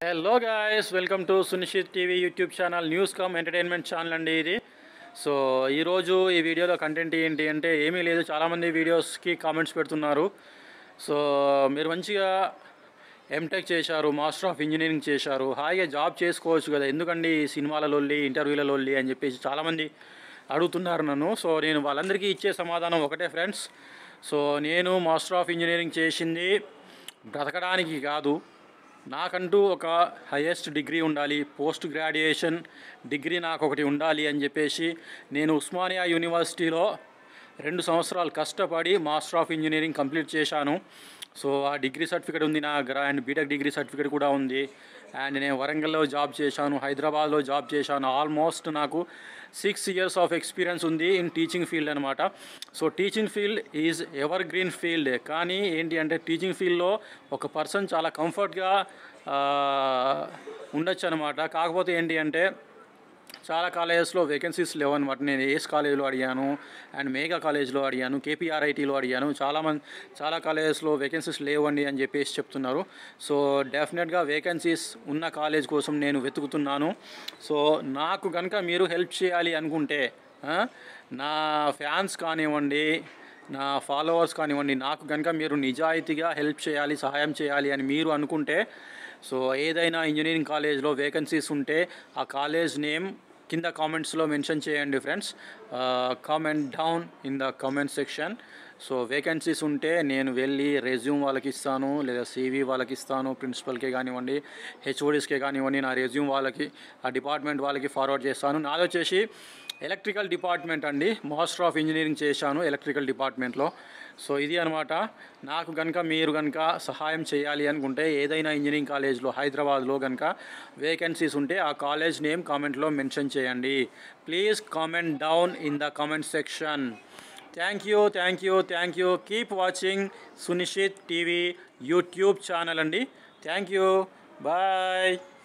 hello guys welcome to Sunishchit TV YouTube channel news cum entertainment channel అండి ఇది so ఈరోజు ఈ వీడియోలో కంటెంట్ ఏంటి అంటే ఏమీ లేదు చాలామంది వీడియోస్కి కామెంట్స్ పెడుతున్నారు సో మీరు మంచిగా ఎంటెక్ చేశారు మాస్టర్ ఆఫ్ ఇంజనీరింగ్ చేశారు హాయిగా జాబ్ చేసుకోవచ్చు కదా ఎందుకండి ఈ సినిమాలలో ఇంటర్వ్యూలలో అని చెప్పేసి చాలామంది అడుగుతున్నారు నన్ను సో నేను వాళ్ళందరికీ ఇచ్చే సమాధానం ఒకటే ఫ్రెండ్స్ సో నేను మాస్టర్ ఆఫ్ ఇంజనీరింగ్ చేసింది బ్రతకడానికి కాదు నాకంటూ ఒక హైయెస్ట్ డిగ్రీ ఉండాలి పోస్ట్ గ్రాడ్యుయేషన్ డిగ్రీ నాకు ఒకటి ఉండాలి అని చెప్పేసి నేను ఉస్మానియా యూనివర్సిటీలో రెండు సంవత్సరాలు కష్టపడి మాస్టర్ ఆఫ్ ఇంజనీరింగ్ కంప్లీట్ చేశాను సో ఆ డిగ్రీ సర్టిఫికేట్ ఉంది నా దగ్గర అండ్ బీటెక్ డిగ్రీ సర్టిఫికేట్ కూడా ఉంది అండ్ నేను వరంగల్లో జాబ్ చేశాను హైదరాబాద్లో జాబ్ చేశాను ఆల్మోస్ట్ నాకు సిక్స్ ఇయర్స్ ఆఫ్ ఎక్స్పీరియన్స్ ఉంది ఇన్ టీచింగ్ ఫీల్డ్ అనమాట so teaching field is evergreen field కానీ ఏంటి అంటే టీచింగ్ ఫీల్డ్లో ఒక పర్సన్ చాలా కంఫర్ట్గా ఉండొచ్చు అనమాట కాకపోతే ఏంటి అంటే చాలా కాలేజెస్లో వేకెన్సీస్ లేవు అనమాట నేను ఏఎస్ కాలేజ్లో అడిగాను అండ్ మేఘా కాలేజ్లో అడిగాను కేపీఆర్ఐటీలో అడిగాను చాలా మంది చాలా కాలేజెస్లో వేకెన్సీస్ లేవండి అని చెప్పేసి చెప్తున్నారు సో డెఫినెట్గా వేకెన్సీస్ ఉన్న కాలేజ్ కోసం నేను వెతుకుతున్నాను సో నాకు కనుక మీరు హెల్ప్ చేయాలి అనుకుంటే ఆ, నా ఫ్యాన్స్ కానివ్వండి నా ఫాలోవర్స్ కానివ్వండి నాకు కనుక మీరు నిజాయితీగా హెల్ప్ చేయాలి సహాయం చేయాలి అని మీరు అనుకుంటే సో ఏదైనా ఇంజనీరింగ్ కాలేజ్లో వేకెన్సీస్ ఉంటే ఆ కాలేజ్ నేమ్ కింద కామెంట్స్లో మెన్షన్ చేయండి friends comment down in the comment section so vacancies ఉంటే నేను వెళ్ళి రెజ్యూమ్ వాళ్ళకి ఇస్తాను లేదా సీవీ వాళ్ళకి ఇస్తాను ప్రిన్సిపల్కే కానివ్వండి హెచ్ఓడీస్కే కానివ్వండి నా రెజ్యూమ్ వాళ్ళకి ఆ డిపార్ట్మెంట్ వాళ్ళకి ఫార్వర్డ్ చేస్తాను నాది వచ్చేసి ఎలక్ట్రికల్ డిపార్ట్మెంట్ అండి మాస్టర్ ఆఫ్ ఇంజనీరింగ్ చేశాను ఎలక్ట్రికల్ డిపార్ట్మెంట్లో సో ఇది అనమాట నాకు కనుక మీరు కనుక సహాయం చేయాలి అనుకుంటే ఏదైనా ఇంజనీరింగ్ కాలేజ్లో హైదరాబాద్లో కనుక వేకెన్సీస్ ఉంటే ఆ కాలేజ్ నేమ్ కామెంట్లో మెన్షన్ చేయండి please comment down in the comment section thank you thank you thank you keep watching Sunishith TV YouTube channel అండి థ్యాంక్ యూ బాయ్